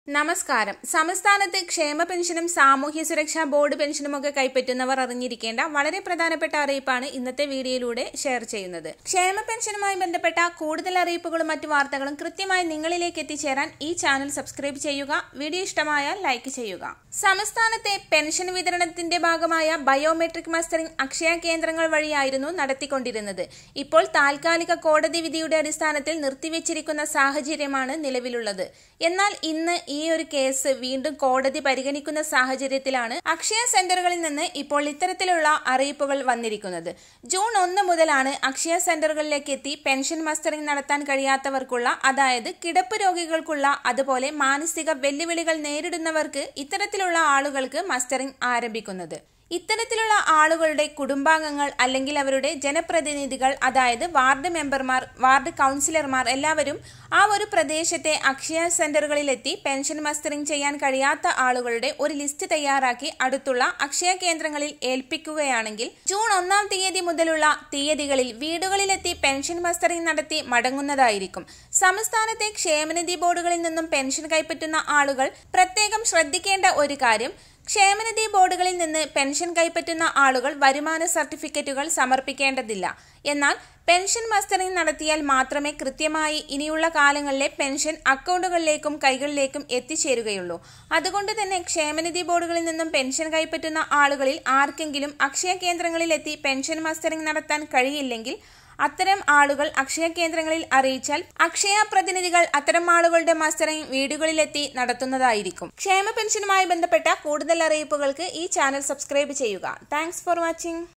നമസ്കാരം സംസ്ഥാനത്ത് ക്ഷേമ പെൻഷനും സാമൂഹ്യ സുരക്ഷാ ബോർഡ് പെൻഷനും ഒക്കെ കൈപ്പറ്റുന്നവർ അറിഞ്ഞിരിക്കേണ്ട വളരെ പ്രധാനപ്പെട്ട അറിയിപ്പാണ് ഇന്നത്തെ വീഡിയോയിലൂടെ ഷെയർ ചെയ്യുന്നത് ക്ഷേമ പെൻഷനുമായി ബന്ധപ്പെട്ട കൂടുതൽ അറിയിപ്പുകളും മറ്റു വാർത്തകളും കൃത്യമായി നിങ്ങളിലേക്ക് എത്തിച്ചേരാൻ ഈ ചാനൽ സബ്സ്ക്രൈബ് ചെയ്യുക വീഡിയോ ഇഷ്ടമായാൽ ലൈക്ക് ചെയ്യുക സംസ്ഥാനത്തെ പെൻഷൻ വിതരണത്തിന്റെ ഭാഗമായ ബയോമെട്രിക് മസ്റ്ററിംഗ് അക്ഷയ കേന്ദ്രങ്ങൾ വഴിയായിരുന്നു നടത്തിക്കൊണ്ടിരുന്നത് ഇപ്പോൾ താൽക്കാലിക കോടതി വിധിയുടെ അടിസ്ഥാനത്തിൽ നിർത്തിവെച്ചിരിക്കുന്ന സാഹചര്യമാണ് നിലവിലുള്ളത് എന്നാൽ ഇന്ന് ഈ ഒരു കേസ് വീണ്ടും കോടതി പരിഗണിക്കുന്ന സാഹചര്യത്തിലാണ് അക്ഷയ സെന്ററുകളിൽ നിന്ന് ഇപ്പോൾ ഇത്തരത്തിലുള്ള അറിയിപ്പുകൾ വന്നിരിക്കുന്നത് ജൂൺ ഒന്ന് മുതലാണ് അക്ഷയ സെന്ററുകളിലേക്ക് എത്തി പെൻഷൻ മസ്റ്ററിംഗ് നടത്താൻ കഴിയാത്തവർക്കുള്ള അതായത് കിടപ്പ് രോഗികൾക്കുള്ള അതുപോലെ മാനസിക വെല്ലുവിളികൾ നേരിടുന്നവർക്ക് ഇത്തരത്തിലുള്ള ആളുകൾക്ക് മസ്റ്ററിംഗ് ആരംഭിക്കുന്നത് ഇത്തരത്തിലുള്ള ആളുകളുടെ കുടുംബാംഗങ്ങൾ അല്ലെങ്കിൽ അവരുടെ ജനപ്രതിനിധികൾ അതായത് വാർഡ് മെമ്പർമാർ വാർഡ് കൗൺസിലർമാർ എല്ലാവരും ആ ഒരു പ്രദേശത്തെ അക്ഷയ സെന്ററുകളിലെത്തി പെൻഷൻ മസ്റ്ററിംഗ് ചെയ്യാൻ കഴിയാത്ത ആളുകളുടെ ഒരു ലിസ്റ്റ് തയ്യാറാക്കി അടുത്തുള്ള അക്ഷയ കേന്ദ്രങ്ങളിൽ ഏൽപ്പിക്കുകയാണെങ്കിൽ ജൂൺ ഒന്നാം തീയതി മുതലുള്ള തീയതികളിൽ വീടുകളിലെത്തി പെൻഷൻ മസ്റ്ററിംഗ് നടത്തി മടങ്ങുന്നതായിരിക്കും സംസ്ഥാനത്തെ ക്ഷേമനിധി ബോർഡുകളിൽ നിന്നും പെൻഷൻ കൈപ്പറ്റുന്ന ആളുകൾ പ്രത്യേകം ശ്രദ്ധിക്കേണ്ട ഒരു കാര്യം ക്ഷേമനിധി ബോർഡുകളിൽ നിന്ന് പെൻഷൻ കൈപ്പറ്റുന്ന ആളുകൾ വരുമാന സർട്ടിഫിക്കറ്റുകൾ സമർപ്പിക്കേണ്ടതില്ല എന്നാൽ പെൻഷൻ മസ്റ്ററിംഗ് നടത്തിയാൽ മാത്രമേ കൃത്യമായി ഇനിയുള്ള കാലങ്ങളിലെ പെൻഷൻ അക്കൗണ്ടുകളിലേക്കും കൈകളിലേക്കും എത്തിച്ചേരുകയുള്ളൂ അതുകൊണ്ട് തന്നെ ക്ഷേമനിധി ബോർഡുകളിൽ നിന്നും പെൻഷൻ കൈപ്പറ്റുന്ന ആളുകളിൽ ആർക്കെങ്കിലും അക്ഷയ കേന്ദ്രങ്ങളിൽ എത്തി പെൻഷൻ മസ്റ്ററിംഗ് നടത്താൻ കഴിയില്ലെങ്കിൽ അത്തരം ആളുകൾ അക്ഷയ കേന്ദ്രങ്ങളിൽ അറിയിച്ചാൽ അക്ഷയ പ്രതിനിധികൾ അത്തരം ആളുകളുടെ മസ്റ്ററിംഗ് വീടുകളിലെത്തി നടത്തുന്നതായിരിക്കും ക്ഷേമ പെൻഷനുമായി ബന്ധപ്പെട്ട കൂടുതൽ അറിയിപ്പുകൾക്ക് ഈ ചാനൽ സബ്സ്ക്രൈബ് ചെയ്യുക താങ്ക്സ് ഫോർ വാച്ചിങ്